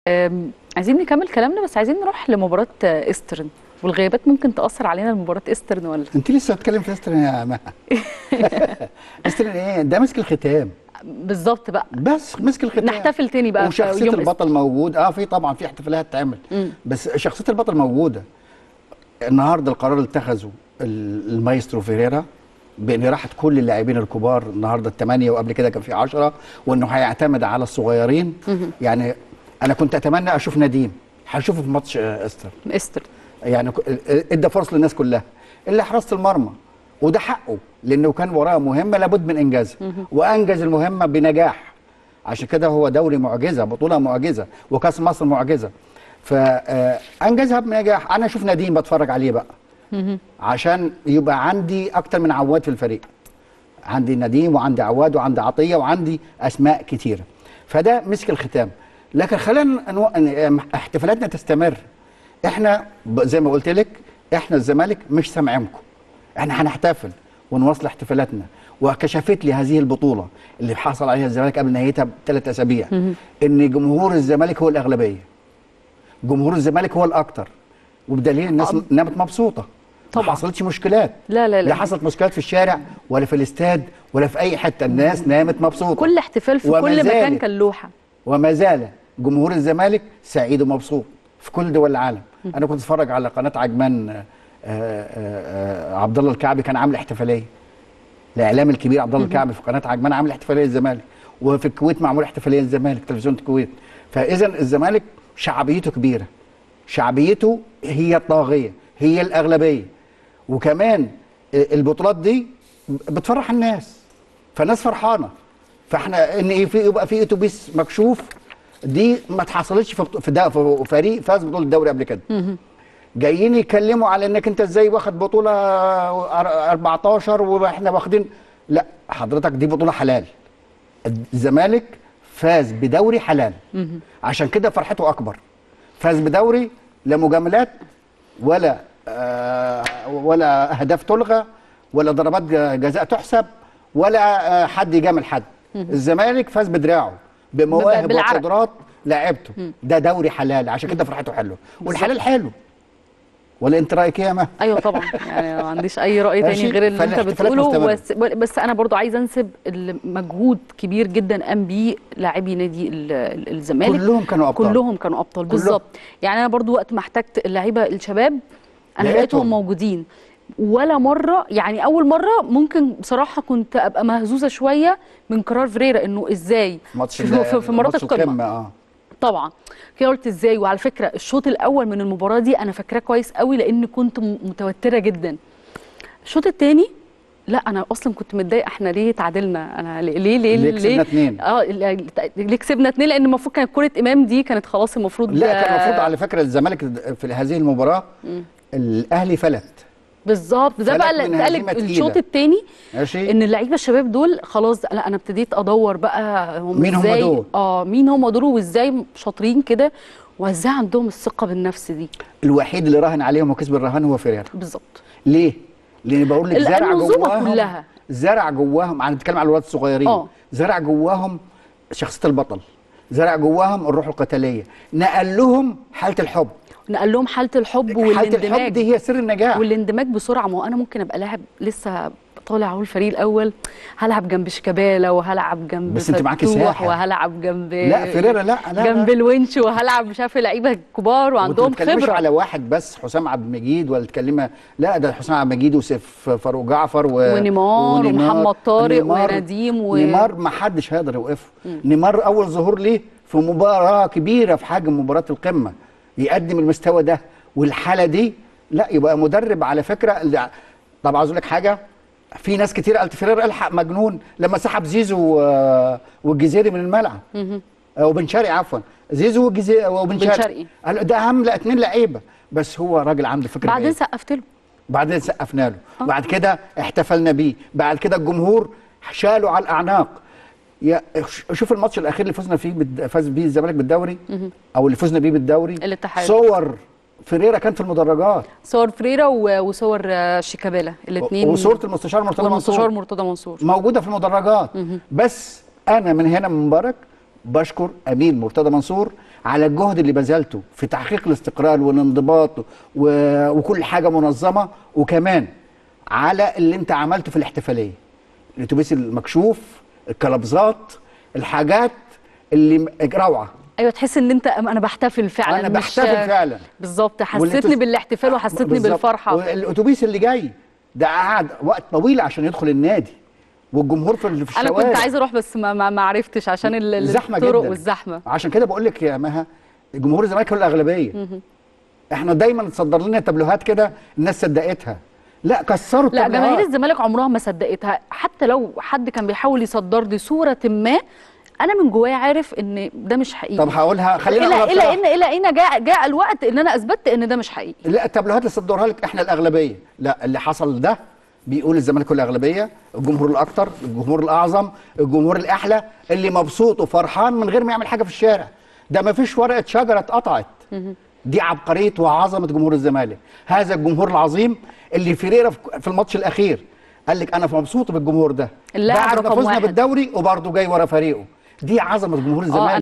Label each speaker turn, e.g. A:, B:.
A: أم، عايزين نكمل كلامنا بس عايزين نروح لمباراة آه، ايسترن والغيابات ممكن تأثر علينا مباراة ايسترن ولا
B: انت لسه هتكلم في استرن يا مها استرن ايه ده ماسك الختام
A: بالظبط بقى
B: بس مسك الختام
A: نحتفل تاني بقى في
B: وشخصيه
A: يوم
B: البطل موجود اه في طبعا في احتفالات تعمل بس شخصيه البطل موجوده النهارده القرار اللي اتخذه ال- المايسترو فيريرا بان راحت كل اللاعبين الكبار النهارده الثمانيه وقبل كده كان في 10 وانه هيعتمد على الصغيرين يعني انا كنت اتمنى اشوف نديم هشوفه في ماتش آه، استر
A: ايسترن
B: يعني ك- ادى فرص للناس كلها الا حراسه المرمى وده حقه لانه كان وراه مهمه لابد من انجازها وانجز المهمه بنجاح عشان كده هو دوري معجزه بطوله معجزه وكاس مصر معجزه فانجزها بنجاح انا اشوف نديم بتفرج عليه بقى عشان يبقى عندي اكتر من عواد في الفريق عندي نديم وعندي عواد وعندي عطيه وعندي اسماء كتيره فده مسك الختام لكن خلينا نو... ن- احتفالاتنا تستمر احنا ب- زي ما قلت لك احنا الزمالك مش سامعينكم احنا هنحتفل ونواصل احتفالاتنا وكشفت لي هذه البطوله اللي حصل عليها الزمالك قبل نهايتها بثلاث اسابيع ان جمهور الزمالك هو الاغلبيه جمهور الزمالك هو الاكتر وبدليل الناس نامت مبسوطه
A: طبعاً.
B: ما حصلتش مشكلات
A: لا لا
B: لا
A: لا
B: حصلت مشكلات في الشارع ولا في الاستاد ولا في اي حته الناس نامت مبسوطه
A: كل احتفال في
B: وما
A: كل مكان
B: زالت-
A: كان لوحة
B: وما زال جمهور الزمالك سعيد ومبسوط في كل دول العالم انا كنت اتفرج على قناه عجمان آه، آه، آه، عبد الله الكعبي كان عامل احتفاليه الاعلام الكبير عبد الله الكعبي في قناه عجمان عامل احتفاليه للزمالك وفي الكويت معمول احتفاليه للزمالك تلفزيون الكويت فاذا الزمالك شعبيته كبيره شعبيته هي الطاغيه هي الاغلبيه وكمان البطولات دي بتفرح الناس فالناس فرحانه فاحنا ان إيه في يبقى في اتوبيس مكشوف دي ما اتحصلتش في بط- في دا- في فريق فاز بطوله الدوري قبل كده جايين يتكلموا على انك انت ازاي واخد بطوله أر- 14 واحنا واخدين لا حضرتك دي بطوله حلال الزمالك فاز بدوري حلال عشان كده فرحته اكبر فاز بدوري لا مجاملات ولا آه ولا اهداف تلغى ولا ضربات ج- جزاء تحسب ولا آه حد يجامل حد الزمالك فاز بدراعه بمواهب
A: بالعرق.
B: وقدرات لعبته ده دوري حلال عشان كده فرحته حلوه والحلال حلو ولا انت رايك ايه يا مها
A: ايوه طبعا يعني ما عنديش اي راي
B: ماشي.
A: تاني غير اللي انت
B: فالاحتفالات
A: بتقوله
B: مستمرة.
A: بس بس انا برضو عايزه انسب المجهود كبير جدا قام بيه لاعبي نادي ال- ال- الزمالك
B: كلهم كانوا أبطال.
A: كلهم كانوا ابطال
B: كلهم.
A: بالظبط يعني انا برضو وقت ما احتجت اللعيبه الشباب انا
B: لقيتهم.
A: لقيتهم موجودين ولا مره يعني اول مره ممكن بصراحه كنت ابقى مهزوزه شويه من قرار فريرا انه ازاي
B: ماتش
A: في, في, في مرات
B: ماتش
A: القمه
B: اه
A: طبعا كده قلت ازاي وعلى فكره الشوط الاول من المباراه دي انا فاكراه كويس قوي لان كنت م- متوتره جدا الشوط الثاني لا انا اصلا كنت متضايقه احنا ليه تعادلنا انا ليه ليه ليه
B: ليه كسبنا اتنين؟
A: اه ال- ليه كسبنا اتنين لان المفروض كانت كره امام دي كانت خلاص المفروض
B: لا كان المفروض
A: آه،
B: على فكره الزمالك في هذه المباراه الاهلي فلت
A: بالظبط ده
B: فلت
A: بقى اللي
B: من
A: اتقال
B: هزيمة تقيلة.
A: الشوط الثاني
B: ماشي
A: ان اللعيبه الشباب دول خلاص لا انا ابتديت ادور بقى هم
B: مين هم
A: ازاي
B: دول؟
A: اه مين هم دول وازاي شاطرين كده وازاي عندهم الثقه بالنفس دي
B: الوحيد اللي راهن عليهم وكسب الرهان هو فيريرا
A: بالظبط
B: ليه؟ لان بقول لك
A: ال-
B: زرع
A: المنظومة
B: جواهم
A: كلها.
B: زرع جواهم انا بتكلم على الولاد الصغيرين
A: آه.
B: زرع جواهم شخصيه البطل زرع جواهم الروح القتاليه نقل لهم حاله الحب
A: نقل لهم حاله الحب
B: حاله الحب
A: والاندماج
B: دي هي سر النجاح
A: والاندماج بسرعه ما هو انا ممكن ابقى لاعب لسه طالع اهو الفريق الاول هلعب جنب شيكابالا وهلعب جنب
B: بس أنت معاكي
A: فتوح
B: ساحر.
A: وهلعب جنب
B: لا فيريرا لا لا
A: جنب
B: لا.
A: الونش وهلعب مش عارف لعيبه كبار وعندهم
B: وانت ما بتتكلمش
A: خبره
B: على واحد بس حسام عبد المجيد ولا تكلمها لا ده حسام عبد المجيد وسيف فاروق جعفر و...
A: ونيمار ومحمد طارق ونديم و-
B: نيمار ما حدش هيقدر يوقفه نيمار اول ظهور ليه في مباراه كبيره في حجم مباراه القمه يقدم المستوى ده والحاله دي لا يبقى مدرب على فكره اللي- طب عاوز اقول لك حاجه في ناس كتير قالت فيريرا الحق مجنون لما سحب زيزو و- والجزيري من الملعب آه، وبن شرقي عفوا زيزو والجزيري وبن
A: بن
B: شرقي
A: شرقي.
B: قال ده اهم لا اتنين لعيبه بس هو راجل عنده فكره
A: بعدين
B: بعيد.
A: سقفت له
B: بعدين سقفنا له بعد كده احتفلنا بيه بعد كده الجمهور شالوا على الاعناق يا ش- شوف الماتش الاخير اللي فزنا فيه بالد... فاز بيه الزمالك بالدوري او اللي فزنا بيه بالدوري
A: الاتحاد.
B: صور فيريرا كان في المدرجات
A: صور فريرا و- وصور آه، شيكابالا الاثنين
B: وصوره المستشار مرتضى
A: والمستشار
B: منصور
A: مرتضى منصور
B: موجوده في المدرجات بس انا من هنا من مبارك بشكر امين مرتضى منصور على الجهد اللي بذلته في تحقيق الاستقرار والانضباط و... وكل حاجه منظمه وكمان على اللي انت عملته في الاحتفاليه الاتوبيس المكشوف الكلابزات الحاجات اللي م- روعه
A: ايوه تحس ان انت انا بحتفل فعلا
B: انا
A: مش-
B: بحتفل فعلا
A: بالظبط
B: والاتوبيس-
A: حسيتني بالاحتفال وحسيتني
B: بالظبط.
A: بالفرحه
B: والاتوبيس اللي جاي ده قعد وقت طويل عشان يدخل النادي والجمهور في ال- في
A: انا
B: الشوارع
A: كنت عايزه اروح بس ما ما, ما عرفتش عشان ال- ال-
B: زحمه
A: الطرق
B: جدا
A: والزحمه
B: عشان كده بقول لك يا مها جمهور الزمالك هو الاغلبيه احنا دايما تصدر لنا تبلوهات كده الناس صدقتها لا كسروا
A: لا
B: التبلوهات.
A: جماهير الزمالك عمرها ما صدقتها حتى لو حد كان بيحاول يصدر لي صوره ما انا من جوايا عارف ان ده مش حقيقي
B: طب هقولها خلينا
A: الى
B: أقولها
A: الى
B: بصراحة.
A: ان الى ان جاء جاء الوقت ان انا اثبتت ان ده مش حقيقي
B: لا التبلوهات اللي صدروها لك احنا الاغلبيه لا اللي حصل ده بيقول الزمالك هو الاغلبيه الجمهور الاكتر الجمهور الاعظم الجمهور الاحلى اللي مبسوط وفرحان من غير ما يعمل حاجه في الشارع ده ما فيش ورقه شجره اتقطعت دي عبقريه وعظمه جمهور الزمالك هذا الجمهور العظيم اللي فيريرا في- في الماتش الاخير قال لك انا مبسوط بالجمهور ده
A: اللاعب
B: بعد ما
A: رقم
B: فزنا
A: واحد.
B: بالدوري وبرضه جاي ورا فريقه دي عظمه جمهور الزمالك